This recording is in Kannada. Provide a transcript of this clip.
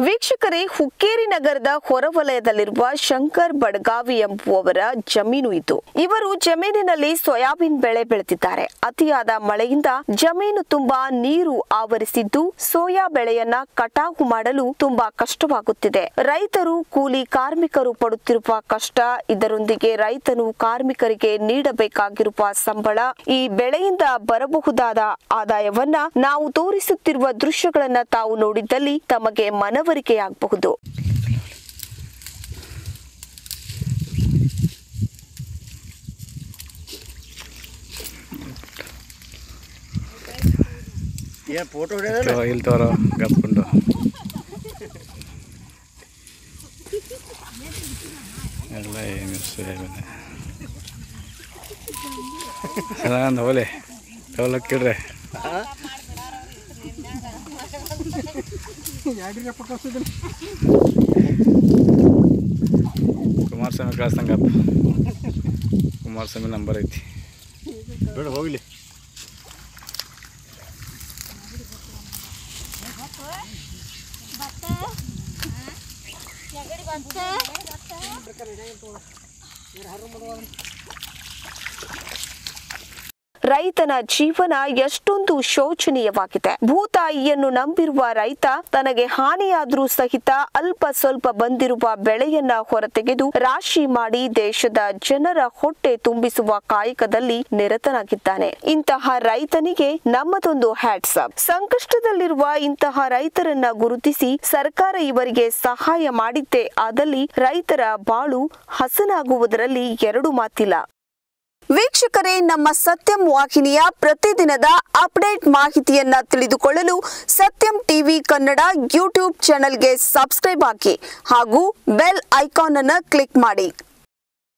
ವೀಕ್ಷಕರೇ ಹುಕ್ಕೇರಿ ನಗರದ ಹೊರವಲಯದಲ್ಲಿರುವ ಶಂಕರ್ ಬಡಗಾವಿ ಎಂಬುವವರ ಜಮೀನು ಇದು ಇವರು ಜಮೀನಿನಲ್ಲಿ ಸೋಯಾಬೀನ್ ಬೆಳೆ ಬೆಳೆದಿದ್ದಾರೆ ಅತಿಯಾದ ಮಳೆಯಿಂದ ಜಮೀನು ತುಂಬಾ ನೀರು ಆವರಿಸಿದ್ದು ಸೋಯಾ ಬೆಳೆಯನ್ನ ಕಟಾವು ಮಾಡಲು ತುಂಬಾ ಕಷ್ಟವಾಗುತ್ತಿದೆ ರೈತರು ಕೂಲಿ ಕಾರ್ಮಿಕರು ಪಡುತ್ತಿರುವ ಕಷ್ಟ ಇದರೊಂದಿಗೆ ರೈತನು ಕಾರ್ಮಿಕರಿಗೆ ನೀಡಬೇಕಾಗಿರುವ ಸಂಬಳ ಈ ಬೆಳೆಯಿಂದ ಬರಬಹುದಾದ ಆದಾಯವನ್ನ ನಾವು ತೋರಿಸುತ್ತಿರುವ ದೃಶ್ಯಗಳನ್ನ ತಾವು ನೋಡಿದ್ದಲ್ಲಿ ತಮಗೆ ಮನವರಿಕೆಯಾಗಬಹುದು ಏನು ಫೋಟೋ ಹೊಡೆಯೋದಲ್ಲ ತೋ ಇಲ್ಲಿ ತೋರೋ ಗಪ್ಕೊಂಡು ಎಲ್ಲ ಏನು ಸೋಯಾಬೀನ್ ಚೆನ್ನಾಗಂದ ಹೋಲೆ ತಗೊಳಕ್ಕಿಡ್ರಿ ಕುಮಾರಸ್ವಾಮಿ ಕಳಿಸ್ತಂಗಪ್ಪ ಕುಮಾರಸ್ವಾಮಿ ನಂಬರ್ ಐತಿ ಬೇಡ ಹೋಗ್ಲಿ ರೈತನ ಜೀವನ ಎಷ್ಟೊಂದು ಶೋಚನೀಯವಾಗಿದೆ ಭೂತಾಯಿಯನ್ನು ನಂಬಿರುವ ರೈತ ತನಗೆ ಹಾನಿಯಾದ್ರೂ ಸಹಿತ ಅಲ್ಪ ಸ್ವಲ್ಪ ಬಂದಿರುವ ಬೆಳೆಯನ್ನ ಹೊರತೆಗೆದು ರಾಶಿ ಮಾಡಿ ದೇಶದ ಜನರ ಹೊಟ್ಟೆ ತುಂಬಿಸುವ ಕಾಯಕದಲ್ಲಿ ನಿರತನಾಗಿದ್ದಾನೆ ಇಂತಹ ರೈತನಿಗೆ ನಮ್ಮದೊಂದು ಹ್ಯಾಟ್ಸಪ್ ಸಂಕಷ್ಟದಲ್ಲಿರುವ ಇಂತಹ ರೈತರನ್ನ ಗುರುತಿಸಿ ಸರ್ಕಾರ ಇವರಿಗೆ ಸಹಾಯ ಮಾಡಿದ್ದೇ ಆದಲ್ಲಿ ರೈತರ ಬಾಳು ಹಸನಾಗುವುದರಲ್ಲಿ ಎರಡು ಮಾತಿಲ್ಲ ವೀಕ್ಷಕರೇ ನಮ್ಮ ಸತ್ಯಂ ವಾಹಿನಿಯ ಪ್ರತಿದಿನದ ಅಪ್ಡೇಟ್ ಮಾಹಿತಿಯನ್ನ ತಿಳಿದುಕೊಳ್ಳಲು ಸತ್ಯಂ ಟಿವಿ ಕನ್ನಡ ಯೂಟ್ಯೂಬ್ ಚಾನೆಲ್ಗೆ ಸಬ್ಸ್ಕ್ರೈಬ್ ಹಾಕಿ ಹಾಗೂ ಬೆಲ್ ಐಕಾನ್ ಅನ್ನು ಕ್ಲಿಕ್ ಮಾಡಿ